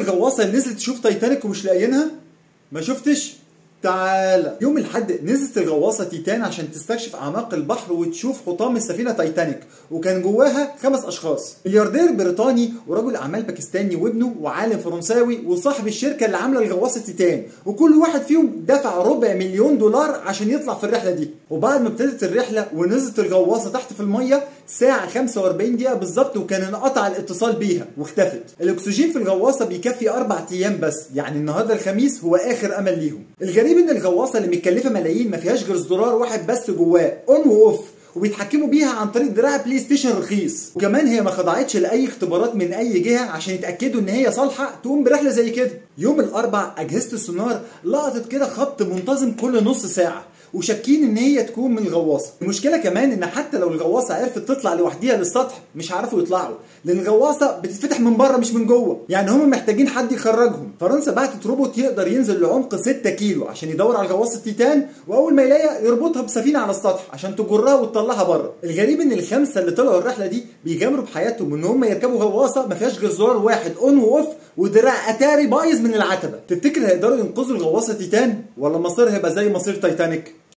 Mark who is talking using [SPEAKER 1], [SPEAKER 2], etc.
[SPEAKER 1] الغواصه اللي نزلت تشوف تايتانيك ومش لاقيينها ما شفتش تعالى يوم الحد نزلت الغواصه تيتان عشان تستكشف اعماق البحر وتشوف حطام السفينه تايتانيك وكان جواها خمس اشخاص ملياردير بريطاني ورجل اعمال باكستاني وابنه وعالم فرنساوي وصاحب الشركه اللي عامله الغواصه تيتان وكل واحد فيهم دفع ربع مليون دولار عشان يطلع في الرحله دي وبعد ما ابتدت الرحله ونزلت الغواصه تحت في الميه ساعه 45 دقيقه بالظبط وكان انقطع الاتصال بيها واختفت الاكسجين في الغواصه بيكفي اربع ايام بس يعني النهارده الخميس هو اخر امل ليهم الغريب ان الغواصه اللي متكلفه ملايين ما فيهاش غير زرار واحد بس جواه اون واوف وبيتحكموا بيها عن طريق دراع بلاي ستيشن رخيص وكمان هي ما خضعتش لاي اختبارات من اي جهه عشان يتاكدوا ان هي صالحه تقوم برحله زي كده يوم الاربع اجهزه السونار لقطت كده خط منتظم كل نص ساعه وشاكين ان هي تكون من الغواصه المشكله كمان ان حتى لو الغواصه عرفت تطلع لوحديها للسطح مش هيعرفوا يطلعوا لان الغواصه بتتفتح من بره مش من جوه يعني هم محتاجين حد يخرجهم فرنسا بعتت روبوت يقدر ينزل لعمق 6 كيلو عشان يدور على غواصه تيتان واول ما يلاقيها يربطها بسفينه على السطح عشان تجرها وتطلعها بره الغريب ان الخمسه اللي طلعوا الرحله دي بيغامروا بحياتهم ان هم يركبوا غواصه ما فيهاش غير زرار واحد اون واوف ودراع اتاري بايظ من العتبه تفتكر هيقدروا ينقذوا الغواصه تيتان ولا مصيرها هيبقى زي مصير تايتانيك